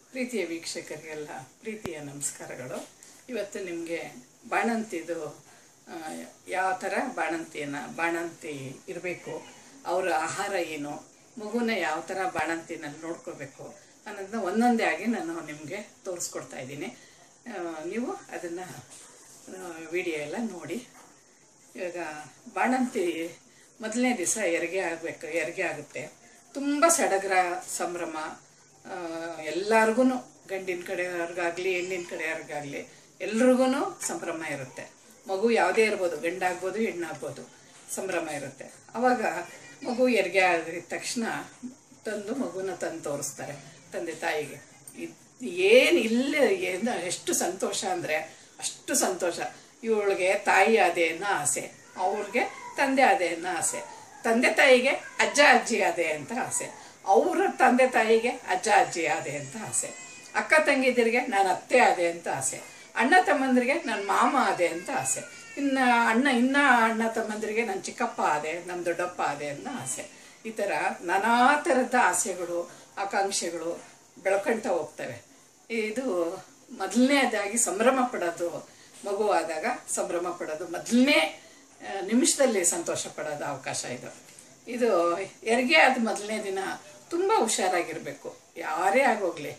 ಪ್ರೀತಿಯ ವೀಕ್ಷಕರಿಗೆಲ್ಲ ಪ್ರೀತಿಯ ನಮಸ್ಕಾರಗಳು ಇವತ್ತು ನಿಮಗೆ ಬಾಣಂತಿದು ಆ, ಯಾವ ಥರ ಬಾಣಂತಿಯನ್ನು ಬಾಣಂತಿ ಇರಬೇಕು ಅವರ ಆಹಾರ ಏನು ಮಗುನ ಯಾವ ಥರ ಬಾಣಂತಿನಲ್ಲಿ ನೋಡ್ಕೋಬೇಕು ಅನ್ನೋದನ್ನ ಒಂದೊಂದೇ ಆಗಿ ನಾನು ನಿಮಗೆ ತೋರಿಸ್ಕೊಡ್ತಾ ಇದ್ದೀನಿ ಆ, ನೀವು ಅದನ್ನು ವಿಡಿಯೋ ಎಲ್ಲ ನೋಡಿ ಇವಾಗ ಬಾಣಂತಿ ಮೊದಲನೇ ದಿವಸ ಹೆರಿಗೆ ಆಗಬೇಕು ಹೆರಿಗೆ ಆಗುತ್ತೆ ತುಂಬ ಸಡಗರ ಸಂಭ್ರಮ ಎಲ್ಲರಿಗೂ ಗಂಡಿನ ಕಡೆಯವ್ರಿಗಾಗಲಿ ಹೆಣ್ಣಿನ ಕಡೆಯವ್ರಿಗಾಗಲಿ ಎಲ್ರಿಗೂ ಸಂಭ್ರಮ ಇರುತ್ತೆ ಮಗು ಯಾವುದೇ ಇರ್ಬೋದು ಗಂಡಾಗ್ಬೋದು ಹೆಣ್ಣಾಗ್ಬೋದು ಸಂಭ್ರಮ ಇರುತ್ತೆ ಅವಾಗ ಮಗು ಹೆರಿಗೆ ಆಗಿದ ತಕ್ಷಣ ತಂದು ಮಗುನ ತಂದು ತೋರಿಸ್ತಾರೆ ತಂದೆ ತಾಯಿಗೆ ಏನು ಇಲ್ಲ ಏನು ಎಷ್ಟು ಸಂತೋಷ ಅಂದರೆ ಅಷ್ಟು ಸಂತೋಷ ಇವಳಿಗೆ ತಾಯಿ ಅದೇ ಅನ್ನೋ ಆಸೆ ಅವ್ರಿಗೆ ತಂದೆ ಅದೇ ಅನ್ನೋ ಆಸೆ ತಂದೆ ತಾಯಿಗೆ ಅಜ್ಜ ಅಜ್ಜಿ ಅದೇ ಅಂತ ಆಸೆ ಅವರ ತಂದೆ ತಾಯಿಗೆ ಅಜ್ಜ ಅಜ್ಜಿ ಅದೇ ಅಂತ ಆಸೆ ಅಕ್ಕ ತಂಗಿದಿರಿಗೆ ನಾನು ಅತ್ತೆ ಅದೇ ಅಂತ ಆಸೆ ಅಣ್ಣ ತಮ್ಮಂದ್ರಿಗೆ ನನ್ನ ಮಾಮ ಅದೇ ಅಂತ ಆಸೆ ಇನ್ನು ಅಣ್ಣ ಇನ್ನ ಅಣ್ಣ ತಮ್ಮಂದ್ರಿಗೆ ನನ್ನ ಚಿಕ್ಕಪ್ಪ ಅದೇ ನಮ್ಮ ದೊಡ್ಡಪ್ಪ ಅದೇ ಅನ್ನೋ ಆಸೆ ಈ ಥರ ನಾನಾ ಥರದ ಆಸೆಗಳು ಆಕಾಂಕ್ಷೆಗಳು ಬೆಳ್ಕೊಳ್ತಾ ಹೋಗ್ತವೆ ಇದು ಮೊದಲನೇದಾಗಿ ಸಂಭ್ರಮ ಪಡೋದು ಮಗುವಾದಾಗ ಸಂಭ್ರಮ ಪಡೋದು ಮೊದಲನೇ ನಿಮಿಷದಲ್ಲಿ ಸಂತೋಷ ಪಡೋದು ಅವಕಾಶ ಇದು ಇದು ಹೆರಿಗೆ ಆದ ಮೊದಲನೇ ದಿನ ತುಂಬ ಹುಷಾರಾಗಿರಬೇಕು ಯಾರೇ ಆಗೋಗ್ಲಿ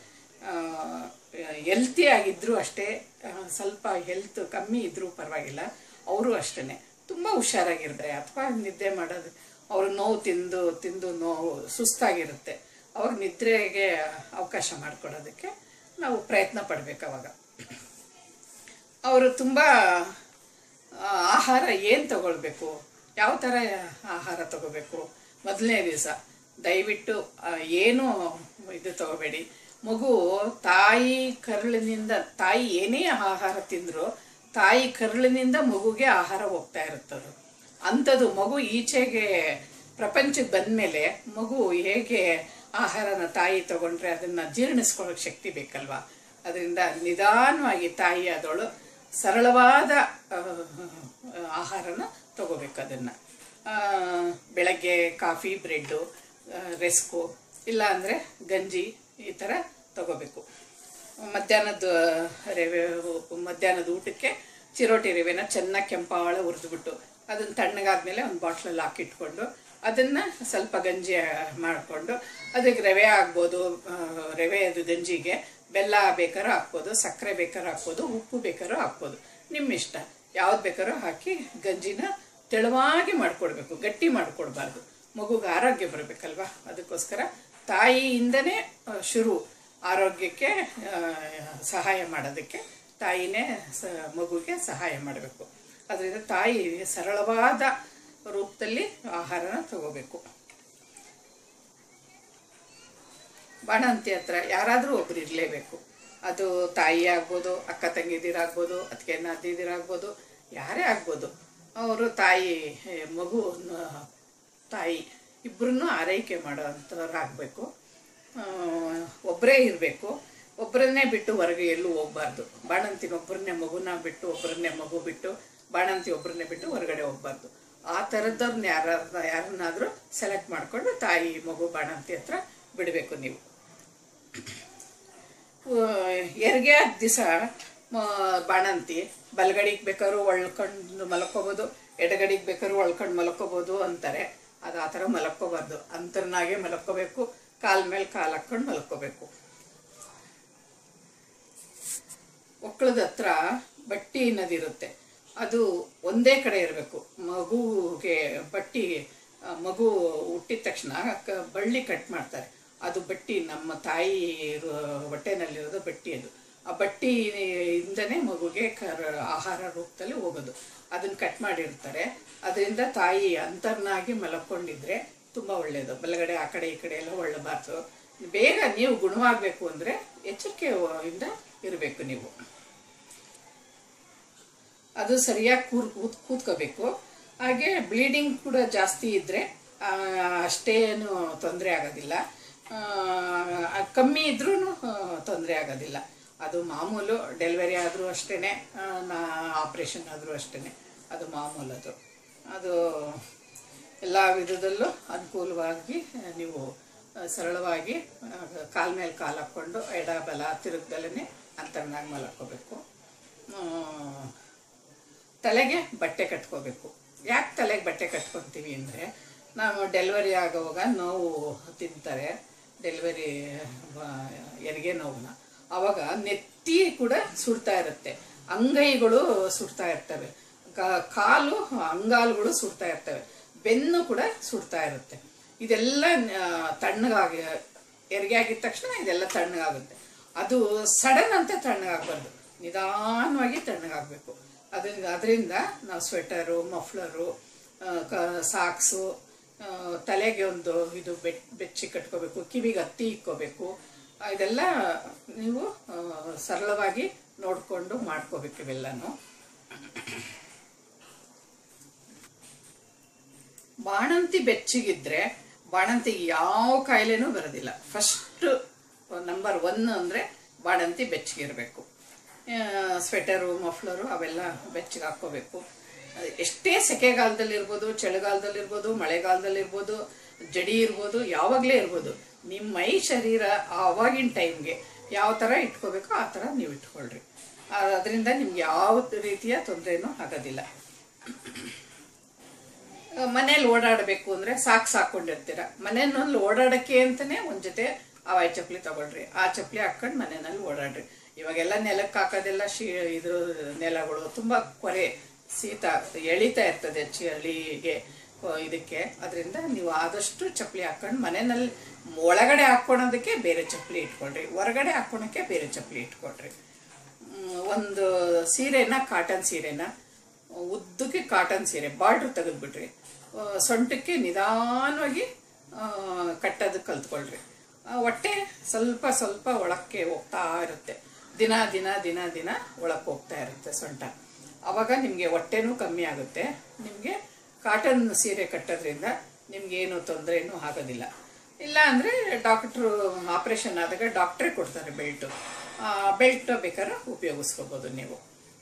ಹೆಲ್ತಿ ಆಗಿದ್ರೂ ಅಷ್ಟೇ ಆ, ಸ್ವಲ್ಪ ಹೆಲ್ತ್ ಕಮ್ಮಿ ಇದ್ರೂ ಪರವಾಗಿಲ್ಲ ಅವರು ಅಷ್ಟೇ ತುಂಬ ಹುಷಾರಾಗಿರ್ತಾರೆ ಅಥವಾ ನಿದ್ದೆ ಮಾಡೋದು ಅವರು ನೋವು ತಿಂದು ತಿಂದು ನೋವು ಸುಸ್ತಾಗಿರುತ್ತೆ ಅವಾಗ ನಿದ್ರೆಗೆ ಅವಕಾಶ ಮಾಡಿಕೊಡೋದಕ್ಕೆ ನಾವು ಪ್ರಯತ್ನ ಪಡಬೇಕು ಅವಾಗ ಅವರು ತುಂಬ ಆ, ಆಹಾರ ಏನು ತಗೊಳ್ಬೇಕು ಯಾವ ಥರ ಆಹಾರ ತಗೋಬೇಕು ಮೊದಲನೇ ದಿವಸ ದಯವಿಟ್ಟು ಆ, ಏನು ಇದು ತಗೋಬೇಡಿ ಮಗು ತಾಯಿ ಕರುಳಿನಿಂದ ತಾಯಿ ಏನೇ ಆಹಾರ ತಿಂದರೂ ತಾಯಿ ಕರುಳಿನಿಂದ ಮಗುಗೆ ಆಹಾರ ಹೋಗ್ತಾ ಇರುತ್ತದು ಅಂಥದ್ದು ಮಗು ಈಚೆಗೆ ಪ್ರಪಂಚಕ್ಕೆ ಬಂದಮೇಲೆ ಮಗು ಹೇಗೆ ಆಹಾರನ ತಾಯಿ ತಗೊಂಡ್ರೆ ಅದನ್ನು ಜೀರ್ಣಿಸ್ಕೊಳ್ಳೋಕೆ ಶಕ್ತಿ ಬೇಕಲ್ವಾ ಅದರಿಂದ ನಿಧಾನವಾಗಿ ತಾಯಿ ಆದವಳು ಸರಳವಾದ ಆ, ಆಹಾರನ ತಗೋಬೇಕು ಅದನ್ನು ಬೆಳಗ್ಗೆ ಕಾಫಿ ಬ್ರೆಡ್ಡು ರೆಸ್ಕು ಇಲ್ಲ ಅಂದರೆ ಗಂಜಿ ಈ ಥರ ತಗೋಬೇಕು ಮಧ್ಯಾಹ್ನದ ರವೆ ಮಧ್ಯಾಹ್ನದ ಊಟಕ್ಕೆ ಚಿರೋಟಿ ರವೆನ ಚೆನ್ನಾಗಿ ಕೆಂಪಾಳ ಹುರಿದ್ಬಿಟ್ಟು ಅದನ್ನು ತಣ್ಣಗಾದ್ಮೇಲೆ ಒಂದು ಬಾಟ್ಲಲ್ಲಿ ಹಾಕಿಟ್ಕೊಂಡು ಅದನ್ನು ಸ್ವಲ್ಪ ಗಂಜಿ ಮಾಡಿಕೊಂಡು ಅದಕ್ಕೆ ರವೆ ಆಗ್ಬೋದು ಆ, ರವೆ ಅದು ಗಂಜಿಗೆ ಬೆಲ್ಲ ಬೇಕಾದ್ರೂ ಹಾಕ್ಬೋದು ಸಕ್ಕರೆ ಬೇಕಾದ್ರೂ ಹಾಕ್ಬೋದು ಉಪ್ಪು ಬೇಕಾದ್ರೂ ಹಾಕ್ಬೋದು ನಿಮ್ಮ ಇಷ್ಟ ಯಾವ್ದು ಬೇಕಾದ್ರೂ ಹಾಕಿ ಗಂಜಿನ ತೆಳುವಾಗಿ ಮಾಡಿಕೊಡ್ಬೇಕು ಗಟ್ಟಿ ಮಾಡಿಕೊಡ್ಬಾರ್ದು ಮಗುಗೆ ಆರೋಗ್ಯ ಬರಬೇಕಲ್ವಾ ಅದಕ್ಕೋಸ್ಕರ ತಾಯಿಯಿಂದನೇ ಆ, ಶುರು ಆರೋಗ್ಯಕ್ಕೆ ಆ, ಸಹಾಯ ಮಾಡೋದಕ್ಕೆ ತಾಯಿನೇ ಸ ಮಗುಗೆ ಸಹಾಯ ಮಾಡಬೇಕು ಅದರಿಂದ ತಾಯಿ ಸರಳವಾದ ರೂಪದಲ್ಲಿ ಆಹಾರನ ತಗೋಬೇಕು ಬಾಣಂತಿ ಹತ್ರ ಯಾರಾದರೂ ಒಬ್ರು ಇರಲೇಬೇಕು ಅದು ತಾಯಿ ಆಗ್ಬೋದು ಅಕ್ಕ ತಂಗಿದಿರಾಗ್ಬೋದು ಅದಕ್ಕೆ ನದಿದಿರಾಗ್ಬೋದು ಯಾರೇ ಆಗ್ಬೋದು ಅವರು ತಾಯಿ ಏ, ಮಗು ನ- ತಾಯಿ ಇಬ್ಬರನ್ನೂ ಆರೈಕೆ ಮಾಡೋ ಅಂಥವ್ರಾಗಬೇಕು ಒಬ್ಬರೇ ಇರಬೇಕು ಒಬ್ಬರನ್ನೇ ಬಿಟ್ಟು ಹೊರಗೆ ಎಲ್ಲೂ ಹೋಗ್ಬಾರ್ದು ಬಾಣಂತಿನ ಒಬ್ಬರನ್ನೇ ಮಗುನ ಬಿಟ್ಟು ಒಬ್ಬರನ್ನೇ ಮಗು ಬಿಟ್ಟು ಬಾಣಂತಿ ಒಬ್ಬರನ್ನೇ ಬಿಟ್ಟು ಹೊರಗಡೆ ಹೋಗ್ಬಾರ್ದು ಆ ಥರದವ್ರನ್ನ ಯಾರ ಯಾರನ್ನಾದರೂ ಸೆಲೆಕ್ಟ್ ಮಾಡಿಕೊಂಡು ತಾಯಿ ಮಗು ಬಾಣಂತಿ ಹತ್ರ ಬಿಡಬೇಕು ನೀವು ಹೆರಿಗೆ ಆದ ದಿವಸ ಬಾಣಂತಿ ಬಲಗಡಿಗೆ ಬೇಕಾದ್ರೂ ಒಳ್ಕೊಂಡು ಮಲ್ಕೋಬೋದು ಎಡಗಡಿಗೆ ಬೇಕಾದ್ರೂ ಒಳ್ಕೊಂಡು ಮಲ್ಕೋಬೋದು ಅಂತಾರೆ ಅದು ಆ ಥರ ಮಲ್ಕೋಬಾರ್ದು ಅಂತರ್ನಾಗೆ ಮಲ್ಕೋಬೇಕು ಕಾಲ್ ಮೇಲೆ ಕಾಲು ಹಾಕ್ಕೊಂಡು ಮಲ್ಕೋಬೇಕು ಒಕ್ಕಳದ ಹತ್ರ ಬಟ್ಟಿ ಅನ್ನೋದಿರುತ್ತೆ ಅದು ಒಂದೇ ಕಡೆ ಇರಬೇಕು ಮಗುಗೆ ಬಟ್ಟಿ ಆ, ಮಗು ಹುಟ್ಟಿದ ತಕ್ಷಣ ಕ- ಬಳ್ಳಿ ಕಟ್ ಮಾಡ್ತಾರೆ ಅದು ಬಟ್ಟಿ ನಮ್ಮ ತಾಯಿ ಇರೋ- ಹೊಟ್ಟೆನಲ್ಲಿರೋದು ಬಟ್ಟಿ ಅದು ಆ ಬಟ್ಟಿ ಇಂದನೇ ಮಗುಗೆ ಕರ ಆಹಾರ ರೂಪದಲ್ಲಿ ಹೋಗೋದು ಅದನ್ನ ಕಟ್ ಮಾಡಿರ್ತಾರೆ ಅದರಿಂದ ತಾಯಿ ಅಂತರ್ನಾಗಿ ಮಲಕೊಂಡಿದ್ರೆ ತುಂಬ ಒಳ್ಳೆಯದು ಬಲಗಡೆ ಆ ಕಡೆ ಈ ಕಡೆ ಎಲ್ಲ ಒಳ್ಳಬಾರ್ದು ಬೇಗ ನೀವು ಗುಣವಾಗಬೇಕು ಅಂದರೆ ಎಚ್ಚರಿಕೆಯಿಂದ ಇರಬೇಕು ನೀವು ಅದು ಸರಿಯಾಗಿ ಕೂರ್ ಕೂತ್ ಕೂತ್ಕೋಬೇಕು ಹಾಗೆ ಬ್ಲೀಡಿಂಗ್ ಕೂಡ ಜಾಸ್ತಿ ಇದ್ದರೆ ಅಷ್ಟೇನು ತೊಂದರೆ ಆಗೋದಿಲ್ಲ ಆ, ಕಮ್ಮಿ ಇದ್ರೂ ತೊಂದರೆ ಆಗೋದಿಲ್ಲ ಅದು ಮಾಮೂಲು ಡೆಲಿವರಿ ಆದರೂ ಅಷ್ಟೇ ನಾ ಆಪ್ರೇಷನ್ ಆದರೂ ಅಷ್ಟೇ ಅದು ಮಾಮೂಲು ಅದು ಅದು ಎಲ್ಲ ವಿಧದಲ್ಲೂ ಅನುಕೂಲವಾಗಿ ನೀವು ಆ, ಸರಳವಾಗಿ ಕಾಲ ಮೇಲೆ ಕಾಲು ಹಾಕ್ಕೊಂಡು ಎಡ ಬಲ ತಿರುಗ್ದಲೇ ಅಂತರ್ನಾಗಿ ಮಲ್ಕೋಬೇಕು ತಲೆಗೆ ಬಟ್ಟೆ ಕಟ್ಕೋಬೇಕು ಯಾಕೆ ತಲೆಗೆ ಬಟ್ಟೆ ಕಟ್ಕೊತೀವಿ ಅಂದರೆ ನಾವು ಡೆಲಿವರಿ ಆಗೋವಾಗ ನೋವು ತಿಂತಾರೆ ಡೆಲಿವರಿ ಹೆರಿಗೆ ನೋವನ್ನ ಆವಾಗ ನೆತ್ತಿ ಕೂಡ ಸುಡ್ತಾ ಇರುತ್ತೆ ಅಂಗೈಗಳು ಸುಡ್ತಾ ಇರ್ತವೆ ಕಾ- ಕಾಲು ಅಂಗಾಲುಗಳು ಸುಡ್ತಾ ಇರ್ತವೆ ಬೆನ್ನು ಕೂಡ ಸುಡ್ತಾ ಇರುತ್ತೆ ಇದೆಲ್ಲ ಆ, ತಣ್ಣಗಾಗಿ ಹೆರಿಗೆ ಆಗಿದ ತಕ್ಷಣ ಇದೆಲ್ಲ ತಣ್ಣಗಾಗುತ್ತೆ ಅದು ಸಡನ್ ಅಂತ ತಣ್ಣಗಾಗಬಾರ್ದು ನಿಧಾನವಾಗಿ ತಣ್ಣಗಾಗಬೇಕು ಅದರಿಂದ ಅದರಿಂದ ನಾವು ಸ್ವೆಟರು ಮಫ್ಲರು ಸಾಕ್ಸು ತಲೆಗೆ ಒಂದು ಇದು ಬೆಟ್ ಬೆಚ್ಚಿ ಕಟ್ಕೋಬೇಕು ಕಿವಿಗೆ ಹತ್ತಿ ಇಕ್ಕೋಬೇಕು ಆ, ಇದೆಲ್ಲ ನೀವು ಆ, ಸರಳವಾಗಿ ನೋಡಿಕೊಂಡು ಮಾಡ್ಕೋಬೇಕು ಇವೆಲ್ಲನೂ ಬಾಣಂತಿ ಬೆಚ್ಚಗಿದ್ರೆ ಬಾಣಂತಿಗೆ ಯಾವ ಕಾಯಿಲೆನೂ ಬರೋದಿಲ್ಲ ಫಸ್ಟ್ ನಂಬರ್ ಒನ್ ಅಂದರೆ ಬಾಣಂತಿ ಬೆಚ್ಚಗಿರಬೇಕು ಸ್ವೆಟರು ಮಫ್ಲರು ಅವೆಲ್ಲ ಬೆಚ್ಚಗೆ ಹಾಕ್ಕೋಬೇಕು ಎಷ್ಟೇ ಸೆಕೆಗಾಲದಲ್ಲಿರ್ಬೋದು ಚಳಿಗಾಲದಲ್ಲಿರ್ಬೋದು ಮಳೆಗಾಲದಲ್ಲಿರ್ಬೋದು ಜಡಿ ಇರ್ಬೋದು ಯಾವಾಗಲೇ ಇರ್ಬೋದು ನಿಮ್ಮ ಮೈ ಶರೀರ ಆವಾಗಿನ ಟೈಮ್ಗೆ ಯಾವ ಥರ ಇಟ್ಕೋಬೇಕೋ ಆ ಥರ ನೀವು ಇಟ್ಕೊಳ್ರಿ ಅದರಿಂದ ನಿಮ್ಗೆ ಯಾವ ರೀತಿಯ ತೊಂದರೆನೂ ಆಗೋದಿಲ್ಲ ಮನೇಲಿ ಓಡಾಡಬೇಕು ಅಂದ್ರೆ ಸಾಕ್ಸ್ ಹಾಕೊಂಡಿರ್ತೀರ ಮನೆಯಲ್ಲಿ ಓಡಾಡಕ್ಕೆ ಅಂತಾನೆ ಒಂದ್ ಜೊತೆ ಹವಾಯಿ ಚಪ್ಪಲಿ ತಗೊಳ್ರಿ ಆ ಚಪ್ಪಲಿ ಹಾಕೊಂಡು ಮನೆಯಲ್ಲಿ ಓಡಾಡ್ರಿ ಇವಾಗೆಲ್ಲ ನೆಲಕ್ಕೆ ಹಾಕೋದೆಲ್ಲ ಶೀ ಇದ್ರ ನೆಲಗಳು ತುಂಬಾ ಕೊರೆ ಶೀತ ಎಳಿತಾ ಇರ್ತದೆ ಚಳಿಗೆ ಆ, ಇದಕ್ಕೆ ಅದರಿಂದ ನೀವು ಆದಷ್ಟು ಚಪ್ಪಲಿ ಹಾಕೊಂಡು ಮನೆಯಲ್ಲಿ ಒಳಗಡೆ ಹಾಕೊಳೋದಕ್ಕೆ ಬೇರೆ ಚಪ್ಪಲಿ ಇಟ್ಕೊಳ್ರಿ ಹೊರಗಡೆ ಹಾಕೊಳಕ್ಕೆ ಬೇರೆ ಚಪ್ಪಲಿ ಇಟ್ಕೊಳ್ರಿ ಮ್, ಒಂದು ಸೀರೆನ ಕಾಟನ್ ಸೀರೆನ ಉದ್ದಕ್ಕೆ ಕಾಟನ್ ಸೀರೆ ಬಾರ್ಡ್ರ್ ತೆಗೆದ್ಬಿಟ್ರಿ ಆ, ಸೊಂಟಕ್ಕೆ ನಿಧಾನವಾಗಿ ಆ, ಕಟ್ಟೋದು ಕಲ್ತ್ಕೊಳ್ರಿ ಆ, ಹೊಟ್ಟೆ ಸ್ವಲ್ಪ ಸ್ವಲ್ಪ ಒಳಕ್ಕೆ ಹೋಗ್ತಾ ಇರುತ್ತೆ ದಿನ ದಿನ ದಿನ ದಿನ ಒಳಕ್ಕೆ ಹೋಗ್ತಾ ಇರುತ್ತೆ ಸೊಂಟ ಅವಾಗ ನಿಮಗೆ ಹೊಟ್ಟೆನೂ ಕಮ್ಮಿ ಆಗುತ್ತೆ ನಿಮಗೆ ಕಾಟನ್ ಸೀರೆ ಕಟ್ಟೋದ್ರಿಂದ ನಿಮ್ಗೇನು ತೊಂದರೆನೂ ಆಗೋದಿಲ್ಲ ಇಲ್ಲ ಅಂದರೆ ಡಾಕ್ಟ್ರು ಆಪ್ರೇಷನ್ ಆದಾಗ ಡಾಕ್ಟ್ರೇ ಕೊಡ್ತಾರೆ ಬೆಲ್ಟು ಬೆಲ್ಟ್ ಬೇಕಾದ್ರೆ ಉಪಯೋಗಿಸ್ಕೋಬೋದು ನೀವು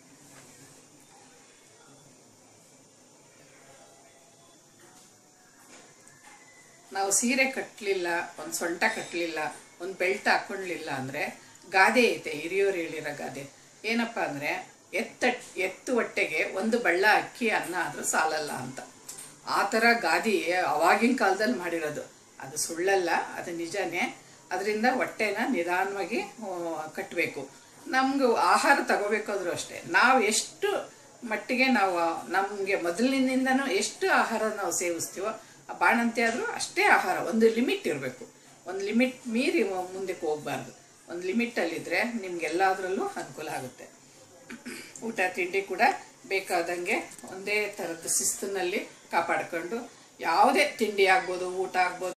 ನಾವು ಸೀರೆ ಕಟ್ಟಲಿಲ್ಲ ಒಂದು ಸೊಂಟ ಕಟ್ಟಲಿಲ್ಲ ಒಂದು ಬೆಲ್ಟ್ ಹಾಕೊಳ್ಳಿಲ್ಲ ಅಂದರೆ ಗಾದೆ ಐತೆ ಹಿರಿಯೋರು ಹೇಳಿರೋ ಗಾದೆ ಏನಪ್ಪ ಅಂದರೆ ಎತ್ತ ಎತ್ತು ಹೊಟ್ಟೆಗೆ ಒಂದು ಬಳ್ಳ ಅಕ್ಕಿ ಅನ್ನ ಆದರೂ ಸಾಲಲ್ಲ ಅಂತ ಆ ಥರ ಗಾದಿ ಅವಾಗಿನ ಕಾಲದಲ್ಲಿ ಮಾಡಿರೋದು ಅದು ಸುಳ್ಳಲ್ಲ ಅದು ನಿಜನೇ ಅದರಿಂದ ಹೊಟ್ಟೆನ ನಿಧಾನವಾಗಿ ಕಟ್ಟಬೇಕು ನಮ್ಗೆ ಆಹಾರ ತಗೋಬೇಕಾದ್ರೂ ಅಷ್ಟೇ ನಾವು ಎಷ್ಟು ಮಟ್ಟಿಗೆ ನಾವು ನಮಗೆ ಮೊದಲಿನಿಂದನೂ ಎಷ್ಟು ಆಹಾರ ನಾವು ಸೇವಿಸ್ತೀವೋ ಆ ಬಾಣಂತಿ ಆದರೂ ಅಷ್ಟೇ ಆಹಾರ ಒಂದು ಲಿಮಿಟ್ ಇರಬೇಕು ಒಂದು ಲಿಮಿಟ್ ಮೀರಿ ಮುಂದಕ್ಕೆ ಹೋಗ್ಬಾರ್ದು ಒಂದು ಲಿಮಿಟಲ್ಲಿದ್ದರೆ ನಿಮ್ಗೆಲ್ಲದರಲ್ಲೂ ಅನುಕೂಲ ಆಗುತ್ತೆ ಊಟ ತಿಂಡಿ ಕೂಡ ಬೇಕಾದಂಗೆ ಒಂದೇ ಥರದ ಶಿಸ್ತಿನಲ್ಲಿ ಕಾಪಾಡ್ಕೊಂಡು ಯಾವುದೇ ತಿಂಡಿ ಆಗ್ಬೋದು ಊಟ ಆಗ್ಬೋದು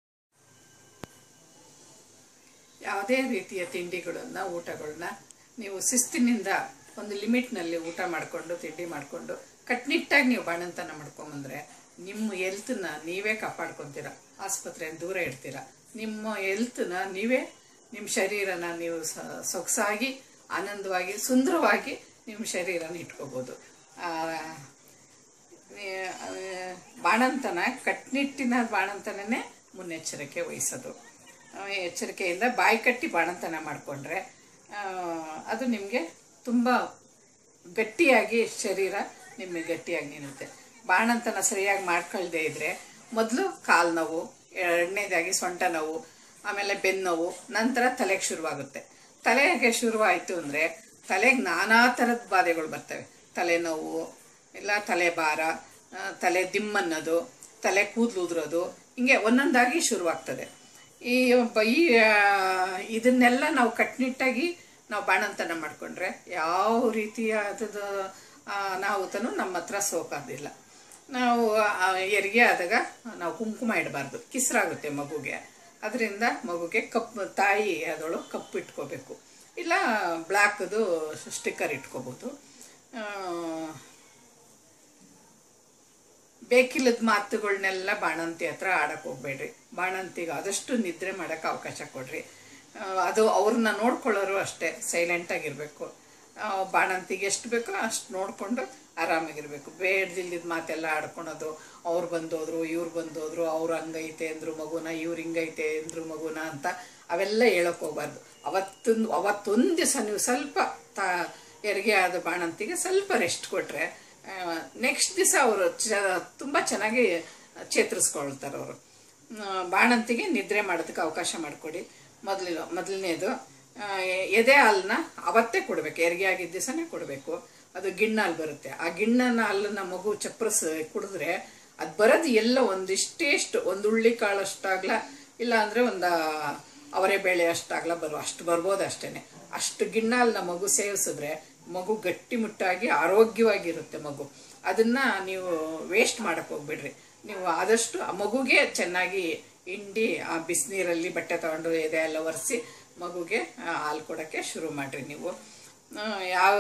ಯಾವುದೇ ರೀತಿಯ ತಿಂಡಿಗಳನ್ನ ಊಟಗಳನ್ನ ನೀವು ಶಿಸ್ತಿನಿಂದ ಒಂದು ಲಿಮಿಟ್ನಲ್ಲಿ ಊಟ ಮಾಡಿಕೊಂಡು ತಿಂಡಿ ಮಾಡಿಕೊಂಡು ಕಟ್ನಿಟ್ಟಾಗಿ ನೀವು ಬಾಣಂತನ ಮಾಡ್ಕೊಂಬಂದ್ರೆ ನಿಮ್ಮ ಹೆಲ್ತನ್ನ ನೀವೇ ಕಾಪಾಡ್ಕೊತೀರ ಆಸ್ಪತ್ರೆ ದೂರ ಇಡ್ತೀರ ನಿಮ್ಮ ಹೆಲ್ತನ್ನ ನೀವೇ ನಿಮ್ಮ ಶರೀರನ ನೀವು ಸ- ಸೊಗಸಾಗಿ ಆನಂದವಾಗಿ ಸುಂದರವಾಗಿ ನಿಮ್ಮ ಶರೀರನ ಇಟ್ಕೋಬೋದು ಆ, ಆ, ಬಾಣಂತನ ಕಟ್ನಿಟ್ಟಿನ ಬಾಣಂತನನೇ ಮುನ್ನೆಚ್ಚರಿಕೆ ವಹಿಸೋದು ಆ, ಎಚ್ಚರಿಕೆಯಿಂದ ಬಾಯಿ ಕಟ್ಟಿ ಬಾಣಂತನ ಮಾಡಿಕೊಂಡ್ರೆ ಅದು ನಿಮಗೆ ತುಂಬ ಗಟ್ಟಿಯಾಗಿ ಶರೀರ ನಿಮಗೆ ಗಟ್ಟಿಯಾಗಿ ನಿಲ್ಲುತ್ತೆ ಬಾಣಂತನ ಸರಿಯಾಗಿ ಮಾಡ್ಕೊಳ್ದೇ ಇದ್ರೆ ಮೊದಲು ಕಾಲು ನೋವು ಎರಡನೇದಾಗಿ ಸೊಂಟ ನೋವು ಆಮೇಲೆ ಬೆನ್ನು ನೋವು ನಂತರ ತಲೆಗೆ ಶುರುವಾಗುತ್ತೆ ತಲೆಗೆ ಶುರುವಾಯಿತು ಅಂದರೆ ತಲೆಗೆ ನಾನಾ ಥರದ ಬಾಧೆಗಳು ಬರ್ತವೆ ತಲೆನೋವು ಇಲ್ಲ ತಲೆ ಭಾರ ಆ, ತಲೆ ದಿಮ್ಮನ್ನೋದು ತಲೆ ಕೂದಲು ಉದುರೋದು ಹಿಂಗೆ ಒಂದೊಂದಾಗಿ ಶುರುವಾಗ್ತದೆ ಈ ಒಬ್ಬ- ಈ ಆ, ಇದನ್ನೆಲ್ಲ ನಾವು ಕಟ್ನಿಟ್ಟಾಗಿ ನಾವು ಬಾಣಂತನ ಮಾಡಿಕೊಂಡ್ರೆ ಯಾವ ರೀತಿಯಾದ ಅನಾಹುತನೂ ನಮ್ಮ ಹತ್ರ ಸೋಕೋದಿಲ್ಲ ನಾವು ಆ, ಹೆರಿಗೆ ಆದಾಗ ನಾವು ಕುಂಕುಮ ಇಡಬಾರ್ದು ಕಿಸ್ರಾಗುತ್ತೆ ಮಗುಗೆ ಅದರಿಂದ ಮಗುಗೆ ಕಪ್ಪು ತಾಯಿ ಅದಳು ಕಪ್ಪು ಇಟ್ಕೋಬೇಕು ಇಲ್ಲ ಬ್ಲ್ಯಾಕ್ದು ಸ್ಟಿಕ್ಕರ್ ಇಟ್ಕೋಬೋದು ಆ, ಬೇಕಿಲ್ಲದ ಮಾತುಗಳನ್ನೆಲ್ಲ ಬಾಣಂತಿ ಹತ್ರ ಆಡಕ್ಕೆ ಹೋಗ್ಬೇಡ್ರಿ ಬಾಣಂತಿಗೆ ಆದಷ್ಟು ನಿದ್ರೆ ಮಾಡೋಕ್ಕೆ ಅವಕಾಶ ಕೊಡ್ರಿ ಆ, ಅದು ಅವ್ರನ್ನ ನೋಡ್ಕೊಳ್ಳೋರು ಅಷ್ಟೇ ಸೈಲೆಂಟಾಗಿರಬೇಕು ಬಾಣಂತಿಗೆ ಎಷ್ಟು ಬೇಕೋ ಅಷ್ಟು ನೋಡಿಕೊಂಡು ಆರಾಮಾಗಿರ್ಬೇಕು ಬೇಡ್ದಿಲ್ದಿದ್ ಮಾತೆಲ್ಲ ಆಡ್ಕೊಳೋದು ಅವ್ರು ಬಂದೋದ್ರು ಇವ್ರು ಬಂದೋದ್ರು ಅವ್ರು ಹಂಗೈತೆ ಅಂದ್ರು ಮಗುನ ಇವ್ರು ಹಿಂಗೈತೆ ಅಂದ್ರು ಮಗುನ ಅಂತ ಅವೆಲ್ಲ ಹೇಳಕ್ ಹೋಗ್ಬಾರ್ದು ಅವತ್ತೊಂದು ಅವತ್ತೊಂದು ದಿವಸ ನೀವು ಸ್ವಲ್ಪ ತಾ ಹೆರಿಗೆ ಆದ ಬಾಣಂತಿಗೆ ಸ್ವಲ್ಪ ರೆಸ್ಟ್ ಕೊಟ್ರೆ ನೆಕ್ಸ್ಟ್ ದಿವಸ ಅವರು ಚ ತುಂಬ ಚೆನ್ನಾಗಿ ಚೇತರಿಸ್ಕೊಳ್ತಾರೆ ಅವರು ಬಾಣಂತಿಗೆ ನಿದ್ರೆ ಮಾಡೋದಕ್ಕೆ ಅವಕಾಶ ಮಾಡಿಕೊಡಿ ಮೊದಲು ಮೊದಲನೇದು ಎದೆ ಹಾಲನ್ನ ಅವತ್ತೇ ಕೊಡಬೇಕು ಹೆರಿಗೆ ಆಗಿದ್ದ ದಿವಸನೇ ಕೊಡಬೇಕು ಅದು ಗಿಣ್ಣ ಹಾಲು ಬರುತ್ತೆ ಆ ಗಿಣ್ಣನ ಹಾಲನ್ನ ಮಗು ಚಪ್ಪರಿಸ್ ಕುಡಿದ್ರೆ ಅದು ಬರೋದು ಎಲ್ಲ ಒಂದಿಷ್ಟೇಷ್ಟು ಒಂದು ಉಳ್ಳಿ ಕಾಳಷ್ಟಾಗ್ಲ ಇಲ್ಲ ಅಂದ್ರೆ ಒಂದು ಅವರೇ ಬೇಳೆ ಅಷ್ಟಾಗ್ಲ ಬರೋ ಅಷ್ಟು ಬರ್ಬೋದು ಅಷ್ಟೇನೆ ಅಷ್ಟು ಗಿಣ್ಣ ಹಾಲನ್ನ ಮಗು ಸೇವಿಸಿದ್ರೆ ಮಗು ಗಟ್ಟಿಮುಟ್ಟಾಗಿ ಆರೋಗ್ಯವಾಗಿರುತ್ತೆ ಮಗು ಅದನ್ನ ನೀವು ವೇಸ್ಟ್ ಮಾಡಕ್ ಹೋಗ್ಬಿಡ್ರಿ ನೀವು ಆದಷ್ಟು ಆ ಮಗುಗೆ ಚೆನ್ನಾಗಿ ಹಿಂಡಿ ಆ ಬಿಸಿನೀರಲ್ಲಿ ಬಟ್ಟೆ ತಗೊಂಡು ಎದೆ ಎಲ್ಲ ಒರೆಸಿ ಮಗುಗೆ ಆ, ಹಾಲು ಕೊಡೋಕ್ಕೆ ಶುರು ಮಾಡ್ರಿ ನೀವು ಆ, ಯಾವ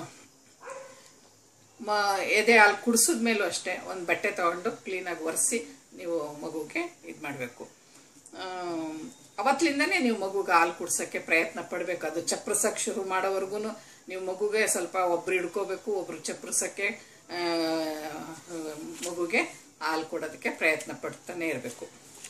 ಮ ಎದೆ ಹಾಲು ಕುಡಿಸಿದ ಮೇಲೂ ಅಷ್ಟೇ ಒಂದು ಬಟ್ಟೆ ತಗೊಂಡು ಕ್ಲೀನಾಗಿ ಒರೆಸಿ ನೀವು ಮಗುಗೆ ಇದು ಮಾಡಬೇಕು ಅವತ್ತಿಂದನೇ ನೀವು ಮಗುಗೆ ಹಾಲು ಕುಡ್ಸೋಕ್ಕೆ ಪ್ರಯತ್ನ ಪಡಬೇಕು ಅದು ಚಪ್ರಸಕ್ಕೆ ಶುರು ಮಾಡೋವರೆಗೂ ನೀವು ಮಗುಗೆ ಸ್ವಲ್ಪ ಒಬ್ರು ಹಿಡ್ಕೋಬೇಕು ಒಬ್ರು ಚಪ್ರಸಕ್ಕೆ ಆ, ಮಗುಗೆ ಹಾಲು ಕೊಡೋದಕ್ಕೆ ಪ್ರಯತ್ನ ಪಡ್ತಾನೆ ಇರಬೇಕು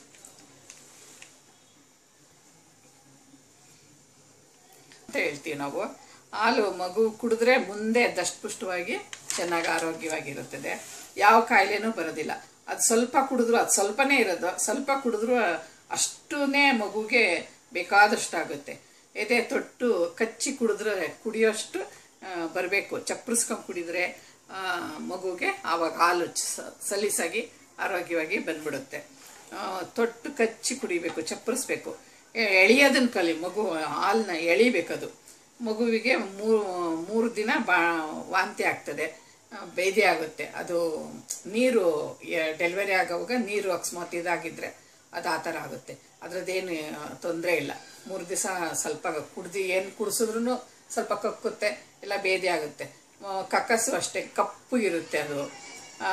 ಅಂತ ಹೇಳ್ತೀವಿ ನಾವು ಹಾಲು ಮಗು ಕುಡಿದ್ರೆ ಮುಂದೆ ದಷ್ಟಪುಷ್ಟವಾಗಿ ಚೆನ್ನಾಗಿ ಆರೋಗ್ಯವಾಗಿರುತ್ತದೆ ಯಾವ ಕಾಯಿಲೆನೂ ಬರೋದಿಲ್ಲ ಅದು ಸ್ವಲ್ಪ ಕುಡಿದ್ರು ಅದು ಸ್ವಲ್ಪನೇ ಇರೋದು ಸ್ವಲ್ಪ ಕುಡಿದ್ರು ಅಷ್ಟೂನೇ ಮಗುಗೆ ಬೇಕಾದಷ್ಟು ಆಗುತ್ತೆ ಎದೆ ತೊಟ್ಟು ಕಚ್ಚಿ ಕುಡಿದ್ರೆ ಕುಡಿಯೋಷ್ಟು ಬರಬೇಕು ಚಪ್ಪರಿಸ್ಕೊಂಡು ಕುಡಿದ್ರೆ ಆ, ಮಗುಗೆ ಆವಾಗ ಹಾಲು ಸ- ಸಲೀಸಾಗಿ ಆರೋಗ್ಯವಾಗಿ ಬಂದ್ಬಿಡುತ್ತೆ ಆ, ತೊಟ್ಟು ಕಚ್ಚಿ ಕುಡಿಬೇಕು ಚಪ್ಪರಿಸ್ಬೇಕು ಎ- ಎಳೆಯೋದನ್ನ ಕಲಿ ಮಗು ಹಾಲನ್ನ ಎಳಿಬೇಕದು ಮಗುವಿಗೆ ಮೂರು ಮೂರು ದಿನ ಬಾ ವಾಂತಿ ಆಗ್ತದೆ ಆ, ಬೇದಿ ಆಗುತ್ತೆ ಅದು ನೀರು ಡೆಲಿವರಿ ಆಗೋವಾಗ ನೀರು ಅಕಸ್ಮಾತ್ ಇದಾಗಿದ್ರೆ ಅದು ಆ ಥರ ಆಗುತ್ತೆ ಅದ್ರದ್ದೇನು ತೊಂದರೆ ಇಲ್ಲ ಮೂರು ದಿವಸ ಸ್ವಲ್ಪ ಕುಡ್ದು ಏನು ಕುಡಿಸಿದ್ರು ಸ್ವಲ್ಪ ಕಕ್ಕುತ್ತೆ ಇಲ್ಲ ಬೇದಿ ಆಗುತ್ತೆ ಆ, ಕಕ್ಕಸ್ಸು ಅಷ್ಟೇ ಕಪ್ಪು ಇರುತ್ತೆ ಅದು ಆ,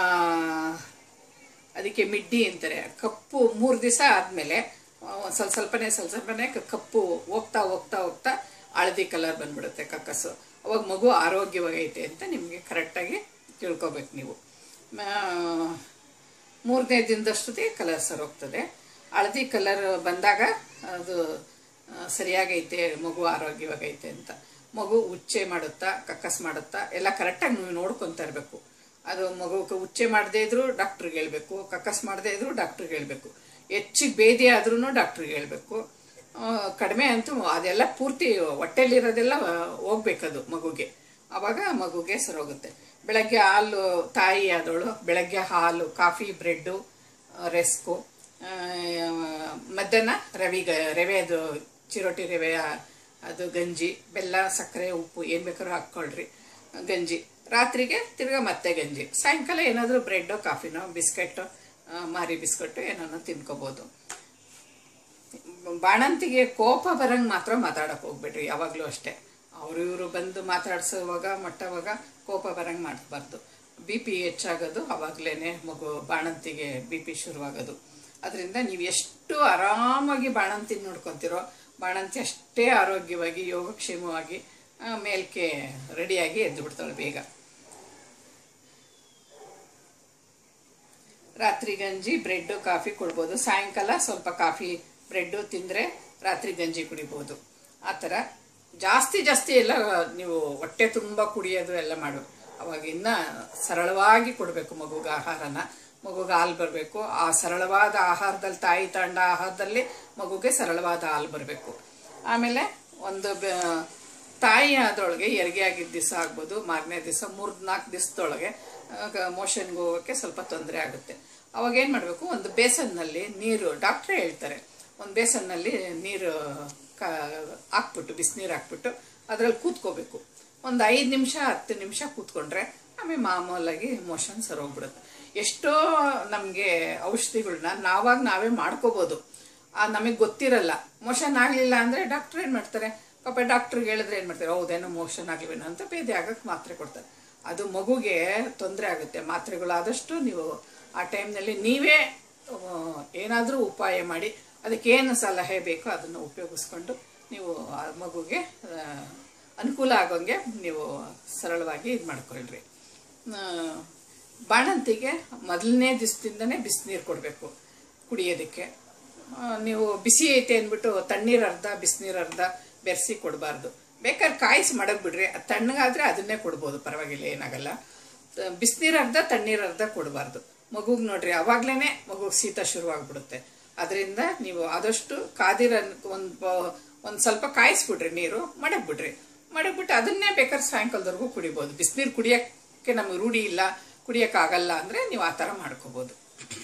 ಅದಕ್ಕೆ ಮಿಡ್ಡಿ ಅಂತಾರೆ ಕಪ್ಪು ಮೂರು ದಿವಸ ಆದಮೇಲೆ ಸ್ವಲ್ಪ ಸ್ವಲ್ಪನೇ ಸ್ವಲ್ಪ ಸ್ವಲ್ಪನೇ ಕ- ಕಪ್ಪು ಹೋಗ್ತಾ ಹೋಗ್ತಾ ಹೋಗ್ತಾ ಹಳದಿ ಕಲರ್ ಬಂದ್ಬಿಡುತ್ತೆ ಕಕ್ಕಸ್ಸು ಅವಾಗ ಮಗು ಆರೋಗ್ಯವಾಗೈತೆ ಅಂತ ನಿಮಗೆ ಕರೆಕ್ಟಾಗಿ ತಿಳ್ಕೊಬೇಕು ನೀವು ಮ- ಮೂರನೇ ದಿನದಷ್ಟೊತ್ತಿಗೆ ಕಲರ್ ಸರೋಗ್ತದೆ ಹಳದಿ ಕಲರ್ ಬಂದಾಗ ಅದು ಆ, ಸರಿಯಾಗೈತೆ ಮಗು ಆರೋಗ್ಯವಾಗೈತೆ ಅಂತ ಮಗು ಉಚ್ಚೆ ಮಾಡುತ್ತಾ ಕಕ್ಕಸ್ ಮಾಡುತ್ತಾ ಎಲ್ಲ ಕರೆಕ್ಟಾಗಿ ನೀವು ನೋಡ್ಕೊತಾ ಇರಬೇಕು ಅದು ಮಗು ಉಚ್ಚೆ ಮಾಡದೇ ಇದ್ರು ಡಾಕ್ಟ್ರಿಗೆ ಹೇಳ್ಬೇಕು ಕಕ್ಕಸ್ ಮಾಡದೇ ಇದ್ರು ಡಾಕ್ಟ್ರಿಗೆ ಹೇಳ್ಬೇಕು ಹೆಚ್ಚಿಗೆ ಬೇದಿ ಆದ್ರೂ ಡಾಕ್ಟ್ರಿಗೆ ಹೇಳ್ಬೇಕು ಆ, ಕಡಿಮೆ ಅಂತೂ ಅದೆಲ್ಲ ಪೂರ್ತಿ ಹೊಟ್ಟೆಲಿರೋದೆಲ್ಲ ಹೋಗ್ಬೇಕದು ಮಗುಗೆ ಆವಾಗ ಮಗುಗೆ ಸರೋಗುತ್ತೆ ಬೆಳಗ್ಗೆ ಹಾಲು ತಾಯಿ ಆದವಳು ಬೆಳಗ್ಗೆ ಹಾಲು ಕಾಫಿ ಬ್ರೆಡ್ಡು ರೆಸ್ಕು ಮಧ್ಯಾಹ್ನ ರವಿ ರವೆ ಅದು ಚಿರೋಟಿ ರವೆ ಅದು ಗಂಜಿ ಬೆಲ್ಲ ಸಕ್ಕರೆ ಉಪ್ಪು ಏನು ಬೇಕಾದ್ರೂ ಹಾಕ್ಕೊಳ್ರಿ ಗಂಜಿ ರಾತ್ರಿಗೆ ತಿರ್ಗಾ ಮತ್ತೆ ಗಂಜಿ ಸಾಯಂಕಾಲ ಏನಾದರೂ ಬ್ರೆಡ್ಡೋ ಕಾಫಿನೋ ಬಿಸ್ಕೆಟೋ ಮಾರಿ ಬಿಸ್ಕೆಟು ಏನೋ ತಿನ್ಕೋಬೋದು ಬಾಣಂತಿಗೆ ಕೋಪ ಬರಂಗ್ ಮಾತ್ರ ಮಾತಾಡಕ್ ಹೋಗ್ಬೇಡ್ರಿ ಯಾವಾಗಲೂ ಅಷ್ಟೇ ಅವರು ಇವರು ಬಂದು ಮಾತಾಡ್ಸೋವಾಗ ಮಟ್ಟವಾಗ ಕೋಪ ಬರಂಗ್ ಮಾಡಬಾರ್ದು ಬಿ ಪಿ ಹೆಚ್ಚಾಗೋದು ಅವಾಗ್ಲೇನೆ ಮಗು ಬಾಣಂತಿಗೆ ಬಿ ಪಿ ಶುರುವಾಗೋದು ಅದರಿಂದ ನೀವು ಎಷ್ಟು ಆರಾಮಾಗಿ ಬಾಣಂತಿ ನೋಡ್ಕೊತಿರೋ ಬಾಣಂತಿ ಅಷ್ಟೇ ಆರೋಗ್ಯವಾಗಿ ಯೋಗಕ್ಷೇಮವಾಗಿ ಆ, ಮೇಲ್ಕೆ ರೆಡಿಯಾಗಿ ಎದ್ದು ಬಿಡ್ತಾಳೆ ಬೇಗ ರಾತ್ರಿ ಗಂಜಿ ಬ್ರೆಡ್ ಕಾಫಿ ಕೊಡ್ಬೋದು ಸಾಯಂಕಾಲ ಸ್ವಲ್ಪ ಕಾಫಿ ಬ್ರೆಡ್ಡು ತಿಂದರೆ ರಾತ್ರಿ ಗಂಜಿ ಕುಡಿಬೋದು ಆ ಥರ ಜಾಸ್ತಿ ಜಾಸ್ತಿ ಎಲ್ಲ ನೀವು ಹೊಟ್ಟೆ ತುಂಬ ಕುಡಿಯೋದು ಎಲ್ಲ ಮಾಡು ಅವಾಗ ಇನ್ನ ಸರಳವಾಗಿ ಕೊಡಬೇಕು ಮಗುಗೆ ಆಹಾರನ ಮಗುಗೆ ಹಾಲು ಬರಬೇಕು ಆ ಸರಳವಾದ ಆಹಾರದಲ್ಲಿ ತಾಯಿ ತಾಂಡ ಆಹಾರದಲ್ಲಿ ಮಗುಗೆ ಸರಳವಾದ ಹಾಲು ಬರಬೇಕು ಆಮೇಲೆ ಒಂದು ಬ- ತಾಯಿ ಆದೊಳಗೆ ಹೆರಿಗೆ ಆಗಿದ್ದ ದಿವಸ ಆಗ್ಬೋದು ಮಾರನೇ ದಿವಸ ಮೂರ್ ನಾಲ್ಕು ದಿವಸದೊಳಗೆ ಮೋಷನ್ಗೆ ಹೋಗೋಕ್ಕೆ ಸ್ವಲ್ಪ ತೊಂದರೆ ಆಗುತ್ತೆ ಅವಾಗ ಏನು ಮಾಡಬೇಕು ಒಂದು ಬೇಸನ್ನಲ್ಲಿ ನೀರು ಡಾಕ್ಟ್ರೇ ಹೇಳ್ತಾರೆ ಒಂದು ಬೇಸನ್ನಲ್ಲಿ ನೀರು ಕಾ ಹಾಕ್ಬಿಟ್ಟು ಬಿಸಿನೀರು ಹಾಕ್ಬಿಟ್ಟು ಅದ್ರಲ್ಲಿ ಕೂತ್ಕೋಬೇಕು ಒಂದು ಐದು ನಿಮಿಷ ಹತ್ತು ನಿಮಿಷ ಕೂತ್ಕೊಂಡ್ರೆ ಆಮೇಲೆ ಮಾಮೂಲಾಗಿ ಮೋಷನ್ ಸರೋಗ್ಬಿಡುತ್ತೆ ಎಷ್ಟೋ ನಮಗೆ ಔಷಧಿಗಳನ್ನ ನಾವಾಗ ನಾವೇ ಮಾಡ್ಕೋಬೋದು ನಮಗೆ ಗೊತ್ತಿರಲ್ಲ ಮೋಷನ್ ಆಗಲಿಲ್ಲ ಅಂದರೆ ಡಾಕ್ಟ್ರ್ ಏನು ಮಾಡ್ತಾರೆ ಪಾಪ ಡಾಕ್ಟ್ರಿಗೆ ಹೇಳಿದ್ರೆ ಏನು ಮಾಡ್ತಾರೆ ಹೌದೇನೋ ಮೋಷನ್ ಆಗಲಿವೇನೋ ಅಂತ ಭೇದಿ ಆಗಕ್ಕೆ ಮಾತ್ರೆ ಕೊಡ್ತಾರೆ ಅದು ಮಗುಗೆ ತೊಂದರೆ ಆಗುತ್ತೆ ಮಾತ್ರೆಗಳು ಆದಷ್ಟು ನೀವು ಆ ಟೈಮ್ನಲ್ಲಿ ನೀವೇ ಏನಾದರೂ ಉಪಾಯ ಮಾಡಿ ಅದಕ್ಕೇನು ಸಲಹೆ ಬೇಕೋ ಅದನ್ನು ಉಪಯೋಗಿಸ್ಕೊಂಡು ನೀವು ಆ ಮಗುಗೆ ಆ, ಅನುಕೂಲ ಆಗೋಂಗೆ ನೀವು ಸರಳವಾಗಿ ಇದು ಮಾಡ್ಕೊಳ್ರಿ ಆ, ಬಾಣಂತಿಗೆ ಮೊದಲನೇ ದಿವಸದಿಂದನೇ ಬಿಸಿನೀರು ಕೊಡಬೇಕು ಕುಡಿಯೋದಕ್ಕೆ ಆ, ನೀವು ಬಿಸಿ ಐತೆ ಅಂದ್ಬಿಟ್ಟು ತಣ್ಣೀರು ಅರ್ಧ ಬಿಸಿನೀರು ಅರ್ಧ ಬೆರೆಸಿ ಕೊಡಬಾರ್ದು ಬೇಕಾದ್ರೆ ಕಾಯಿಸಿ ಮಡಗ್ ಬಿಡ್ರಿ ಅದು ತಣ್ಣಗಾದ್ರೆ ಅದನ್ನೇ ಕೊಡ್ಬೋದು ಪರವಾಗಿಲ್ಲ ಏನಾಗಲ್ಲ ಬಿಸಿನೀರು ಅರ್ಧ ತಣ್ಣೀರು ಅರ್ಧ ಕೊಡಬಾರ್ದು ಮಗುಗ್ ನೋಡ್ರಿ ಅವಾಗ್ಲೇನೆ ಮಗುಗ್ ಶೀತ ಶುರುವಾಗ್ಬಿಡುತ್ತೆ ಅದರಿಂದ ನೀವು ಆದಷ್ಟು ಕಾದಿರ ಒಂದು ಒಂದು ಸ್ವಲ್ಪ ಕಾಯಿಸ್ಬಿಡ್ರಿ ನೀರು ಮಡಗ್ ಬಿಡ್ರಿ ಮಡಗ್ಬಿಟ್ಟು ಅದನ್ನೇ ಬೇಕಾದ್ರೆ ಸಾಯಂಕಾಲದವರೆಗೂ ಕುಡಿಬೋದು ಬಿಸಿನೀರು ಕುಡಿಯೋಕ್ಕೆ ನಮಗೆ ರೂಢಿ ಇಲ್ಲ ಕುಡಿಯೋಕ್ಕಾಗಲ್ಲ ಅಂದರೆ ನೀವು ಆ ಥರ ಮಾಡ್ಕೋಬೋದು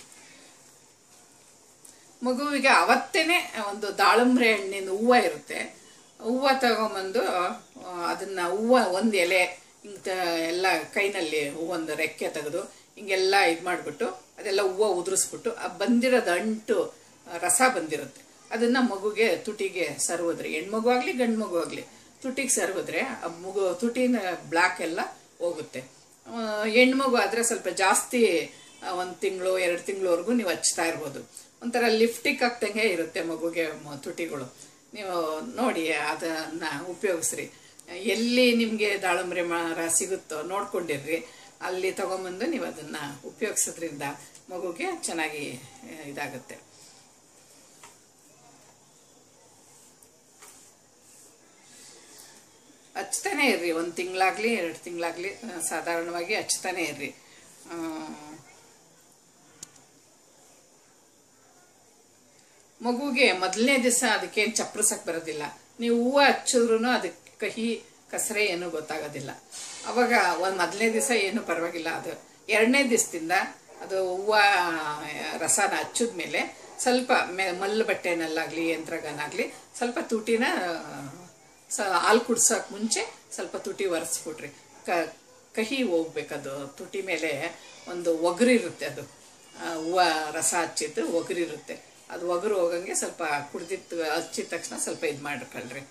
ಮಗುವಿಗೆ ಅವತ್ತೇನೆ ಒಂದು ದಾಳಂಬ್ರೆ ಹಣ್ಣಿನ ಹೂವು ಇರುತ್ತೆ ಹೂವು ತಗೊಂಬಂದು ಆ, ಅದನ್ನ ಹೂವು ಒಂದು ಎಲೆ ಹಿಂಗ ಎಲ್ಲ ಕೈನಲ್ಲಿ ಹೂವೊಂದು ರೆಕ್ಕೆ ತೆಗೆದು ಹಿಂಗೆಲ್ಲ ಇದು ಮಾಡಿಬಿಟ್ಟು ಅದೆಲ್ಲ ಹೂವು ಉದುರಿಸ್ಬಿಟ್ಟು ಆ ಬಂದಿರೋದು ಅಂಟು ಆ, ರಸ ಬಂದಿರುತ್ತೆ ಅದನ್ನ ಮಗುಗೆ ತುಟಿಗೆ ಸರ್ವದ್ರಿ ಹೆಣ್ಮಗು ಆಗಲಿ ಗಂಡು ಮಗು ಆಗಲಿ ತುಟಿಗೆ ಸರ್ವಿದ್ರೆ ಆ ಮಗು ತುಟಿನ ಬ್ಲ್ಯಾಕ್ ಎಲ್ಲ ಹೋಗುತ್ತೆ ಆ, ಹೆಣ್ಮಗು ಆದರೆ ಸ್ವಲ್ಪ ಜಾಸ್ತಿ ಒಂದು ತಿಂಗಳು ಎರಡು ತಿಂಗಳವರೆಗೂ ನೀವು ಹಚ್ತಾ ಇರ್ಬೋದು ಒಂಥರ ಲಿಫ್ಟಿಕ್ ಆಗ್ದಂಗೆ ಇರುತ್ತೆ ಮಗುಗೆ ಮ- ತುಟಿಗಳು ನೀವು ನೋಡಿ ಅದನ್ನ ಉಪಯೋಗಿಸ್ರಿ ಎಲ್ಲಿ ನಿಮಗೆ ದಾಳಂಬ್ರೆ ಮರ ಸಿಗುತ್ತೋ ನೋಡ್ಕೊಂಡಿರ್ರಿ ಅಲ್ಲಿ ತಗೊಂಬಂದು ನೀವು ಅದನ್ನ ಉಪಯೋಗಿಸೋದ್ರಿಂದ ಮಗುಗೆ ಚೆನ್ನಾಗಿ ಆ, ಇದಾಗುತ್ತೆ ಹಚ್ತಾನೆ ಇರ್ರಿ ಒಂದು ತಿಂಗಳಾಗ್ಲಿ ಎರಡು ತಿಂಗಳಾಗ್ಲಿ ಸಾಧಾರಣವಾಗಿ ಹಚ್ತಾನೆ ಇರ್ರಿ ಆ, ಮಗುಗೆ ಮೊದಲನೇ ದಿವಸ ಅದಕ್ಕೇನು ಚಪ್ರಸಕ್ ಬರೋದಿಲ್ಲ ನೀವು ಹೂವು ಹಚ್ಚಿದ್ರು ಅದಕ್ಕೆ ಕಹಿ ಕಸರೆ ಏನು ಗೊತ್ತಾಗೋದಿಲ್ಲ ಅವಾಗ ಒಂದು ಮೊದಲನೇ ದಿವಸ ಏನು ಪರವಾಗಿಲ್ಲ ಅದು ಎರಡನೇ ದಿವಸದಿಂದ ಅದು ಹೂವು ರಸನ ಹಚ್ಚಿದ್ಮೇಲೆ ಸ್ವಲ್ಪ ಮೆ ಮಲ್ಲು ಬಟ್ಟೆನಲ್ಲಾಗಲಿ ಯಂತ್ರಗನಾಗಲಿ ಸ್ವಲ್ಪ ತುಟಿನ ಸ ಹಾಲು ಕುಡ್ಸೋಕೆ ಮುಂಚೆ ಸ್ವಲ್ಪ ತುಟಿ ಒರೆಸ್ಬಿಟ್ರಿ ಕ ಕಹಿ ಹೋಗ್ಬೇಕದು ತುಟಿ ಮೇಲೆ ಒಂದು ಒಗರಿರುತ್ತೆ ಅದು ಆ, ಹೂವು ರಸ ಹಚ್ಚಿದ್ದು ಒಗರಿರುತ್ತೆ ಅದು ಒಗರು ಹೋಗಂಗೆ ಸ್ವಲ್ಪ ಕುಡ್ದಿತ್ತು ಹಚ್ಚಿದ ತಕ್ಷಣ ಸ್ವಲ್ಪ ಇದು ಮಾಡ್ಕೊಳ್ರಿ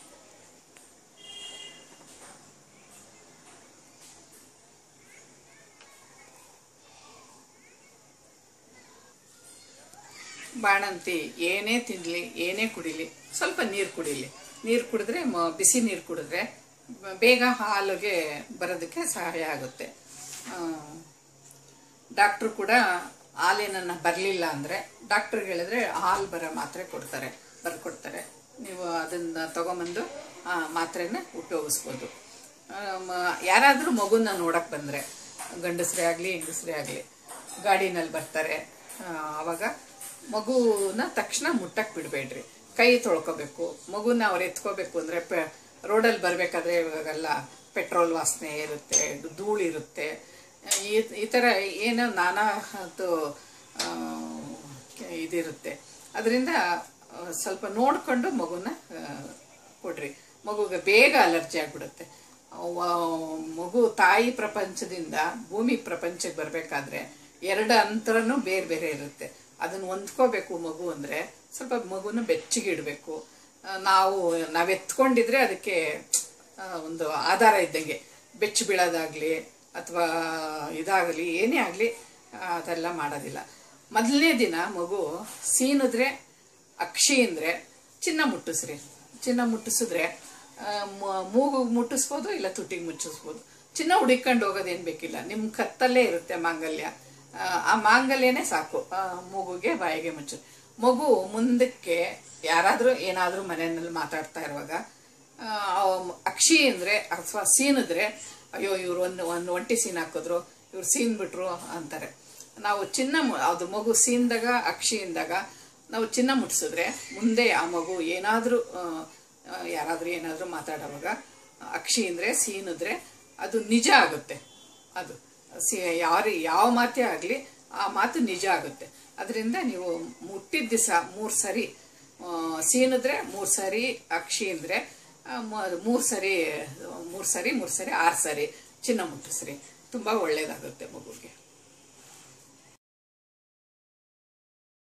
ಬಾಣಂತಿ ಏನೇ ತಿನ್ಲಿ ಏನೇ ಕುಡಿಲಿ ಸ್ವಲ್ಪ ನೀರು ಕುಡಿಲಿ ನೀರು ಕುಡಿದ್ರೆ ಮ- ಬಿಸಿ ನೀರು ಕುಡಿದ್ರೆ ಬ- ಬೇಗ ಹಾಲಿಗೆ ಬರೋದಕ್ಕೆ ಸಹಾಯ ಆಗುತ್ತೆ ಡಾಕ್ಟ್ರು ಕೂಡ ಹಾಲೇನನ್ನ ಬರಲಿಲ್ಲ ಅಂದರೆ ಡಾಕ್ಟ್ರಿಗೆ ಹೇಳಿದ್ರೆ ಹಾಲು ಬರೋ ಮಾತ್ರೆ ಕೊಡ್ತಾರೆ ಬರ್ಕೊಡ್ತಾರೆ ನೀವು ಅದನ್ನು ತಗೊಂಬಂದು ಆ ಮಾತ್ರೆನ ಉಪಯೋಗಿಸ್ಬೋದು ಯಾರಾದರೂ ಮಗುನ ನೋಡಕ್ಕೆ ಬಂದರೆ ಗಂಡಸರೇ ಆಗಲಿ ಹೆಂಗಸರೇ ಆಗಲಿ ಗಾಡಿನಲ್ಲಿ ಬರ್ತಾರೆ ಆ, ಆವಾಗ ಮಗುನ ತಕ್ಷಣ ಮುಟ್ಟಕ್ಕೆ ಬಿಡಬೇಡ್ರಿ ಕೈ ತೊಳ್ಕೊಬೇಕು ಮಗುನ ಅವ್ರು ಎತ್ಕೋಬೇಕು ಅಂದರೆ ಪೆ ರೋಡಲ್ಲಿ ಬರಬೇಕಾದ್ರೆ ಇವಾಗೆಲ್ಲ ಪೆಟ್ರೋಲ್ ವಾಸನೆ ಇರುತ್ತೆ ಧೂಳು ಇರುತ್ತೆ ಈ ಈ ಥರ ಏನೋ ನಾನಾ ಅದು ಆ, ಇದಿರುತ್ತೆ ಅದರಿಂದ ಆ, ಸ್ವಲ್ಪ ನೋಡಿಕೊಂಡು ಮಗುನ ಆ, ಕೊಡ್ರಿ ಮಗುಗೆ ಬೇಗ ಅಲರ್ಜಿ ಆಗ್ಬಿಡುತ್ತೆ ಅವ- ಮಗು ತಾಯಿ ಪ್ರಪಂಚದಿಂದ ಭೂಮಿ ಪ್ರಪಂಚಕ್ಕೆ ಬರಬೇಕಾದ್ರೆ ಎರಡು ಅಂತರನೂ ಬೇರೆ ಬೇರೆ ಇರುತ್ತೆ ಅದನ್ನ ಹೊಂದ್ಕೋಬೇಕು ಮಗು ಅಂದರೆ ಸ್ವಲ್ಪ ಮಗುನ ಬೆಚ್ಚಗೆ ಇಡಬೇಕು ನಾವು ನಾವು ಎತ್ಕೊಂಡಿದ್ರೆ ಅದಕ್ಕೆ ಆ, ಒಂದು ಆಧಾರ ಇದ್ದಂಗೆ ಬೆಚ್ಚ ಬೀಳೋದಾಗ್ಲಿ ಅಥವಾ ಇದಾಗಲಿ ಏನೇ ಆಗಲಿ ಅದೆಲ್ಲ ಮಾಡೋದಿಲ್ಲ ಮೊದಲನೇ ದಿನ ಮಗು ಸೀನಿದ್ರೆ ಅಕ್ಷಿ ಅಂದರೆ ಚಿನ್ನ ಮುಟ್ಟಿಸ್ರಿ ಚಿನ್ನ ಮುಟ್ಟಿಸಿದ್ರೆ ಆ, ಮ- ಮೂಗುಗ್ ಮುಟ್ಟಿಸ್ಬೋದು ಇಲ್ಲ ತುಟಿಗೆ ಮುಚ್ಚಿಸ್ಬೋದು ಚಿನ್ನ ಹುಡಿಕೊಂಡು ಹೋಗೋದೇನು ಬೇಕಿಲ್ಲ ನಿಮ್ಮ ಕತ್ತಲ್ಲೇ ಇರುತ್ತೆ ಮಾಂಗಲ್ಯ ಆ, ಆ ಮಾಂಗಲ್ಯನೇ ಸಾಕು ಆ, ಮೂಗುಗೆ ಬಾಯಿಗೆ ಮುಚ್ಚು ಮಗು ಮುಂದಕ್ಕೆ ಯಾರಾದರೂ ಏನಾದರೂ ಮನೆಯಲ್ಲಿ ಮಾತಾಡ್ತಾ ಇರುವಾಗ ಆ, ಅವ್ ಅಕ್ಷಿ ಅಂದರೆ ಅಥವಾ ಸೀನಿದ್ರೆ ಅಯ್ಯೋ ಇವ್ರು ಒಂದು ಒಂದು ಒಂಟಿ ಸೀನ್ ಹಾಕಿದ್ರು ಇವ್ರು ಸೀನ್ ಬಿಟ್ರು ಅಂತಾರೆ ನಾವು ಚಿನ್ನ ಮು- ಅದು ಮಗು ಸೀನ್ದಾಗ ಅಕ್ಷಿಯಿಂದಾಗ ನಾವು ಚಿನ್ನ ಮುಟ್ಸಿದ್ರೆ ಮುಂದೆ ಆ ಮಗು ಏನಾದರೂ ಯಾರಾದರೂ ಏನಾದರೂ ಮಾತಾಡೋವಾಗ ಅಕ್ಷಿ ಅಂದರೆ ಸೀನಿದ್ರೆ ಅದು ನಿಜ ಆಗುತ್ತೆ ಅದು ಸಿ ಯಾರು ಯಾವ ಮಾತೇ ಆಗಲಿ ಆ ಮಾತು ನಿಜ ಆಗುತ್ತೆ ಅದರಿಂದ ನೀವು ಮುಟ್ಟಿದ ದಿವಸ ಮೂರು ಸರಿ ಆ, ಸೀನಿದ್ರೆ ಮೂರು ಸರಿ ಅಕ್ಷಿ ಅಂದರೆ ಮೂರು ಸರಿ ಮೂರು ಸರಿ ಮೂರು ಸರಿ ಆರು ಸರಿ ಚಿನ್ನ ಮುಟ್ಟಿಸ್ರಿ ತುಂಬ ಒಳ್ಳೆಯದಾಗುತ್ತೆ ಮಗುಗೆ